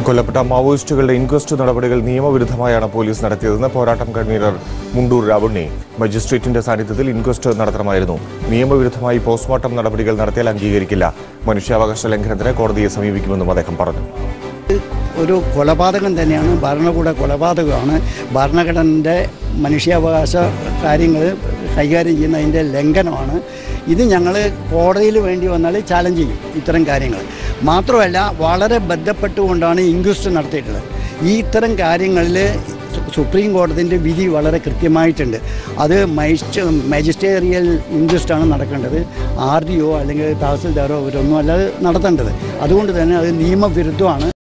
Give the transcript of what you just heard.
കൊല്ലപ്പെട്ട മാവോയിസ്റ്റുകളുടെ ഇൻക്വസ്റ്റ് നടപടികൾ നിയമവിരുദ്ധമായാണ് പോലീസ് നടത്തിയതെന്ന് പോരാട്ടം കൺവീനർ മുണ്ടൂർ രാവുണ്ണി മജിസ്ട്രേറ്റിന്റെ സാന്നിധ്യത്തിൽ ഇൻക്വസ്റ്റ് നടത്തണമായിരുന്നു നിയമവിരുദ്ധമായി പോസ്റ്റ്മോർട്ടം നടപടികൾ നടത്തിയാൽ അംഗീകരിക്കില്ല മനുഷ്യാവകാശ ലംഘനത്തിന് കോടതിയെ സമീപിക്കുമെന്നും അദ്ദേഹം പറഞ്ഞു ഒരു കൊലപാതകം തന്നെയാണ് ഭരണകൂട കൊലപാതകമാണ് ഭരണഘടനയുടെ മനുഷ്യാവകാശ കാര്യങ്ങൾ കൈകാര്യം ചെയ്യുന്നതിൻ്റെ ലംഘനമാണ് ഇത് ഞങ്ങൾ കോടതിയിൽ വേണ്ടി വന്നാൽ ചാലഞ്ച് ചെയ്യും ഇത്തരം കാര്യങ്ങൾ മാത്രമല്ല വളരെ ബന്ധപ്പെട്ടുകൊണ്ടാണ് ഇൻക്വസ്റ്റ് നടത്തിയിട്ടുള്ളത് ഈ ഇത്തരം കാര്യങ്ങളിൽ സുപ്രീം കോടതിൻ്റെ വിധി വളരെ കൃത്യമായിട്ടുണ്ട് അത് മജിസ്റ്റ മജിസ്റ്റേറിയൽ ഇൻക്വസ്റ്റാണ് നടക്കേണ്ടത് ആർ ഡി ഒ അല്ലെങ്കിൽ തഹസിൽദാരോ ഇവരൊന്നും അല്ലാതെ നടത്തേണ്ടത് അതുകൊണ്ട് തന്നെ അത് നിയമവിരുദ്ധമാണ്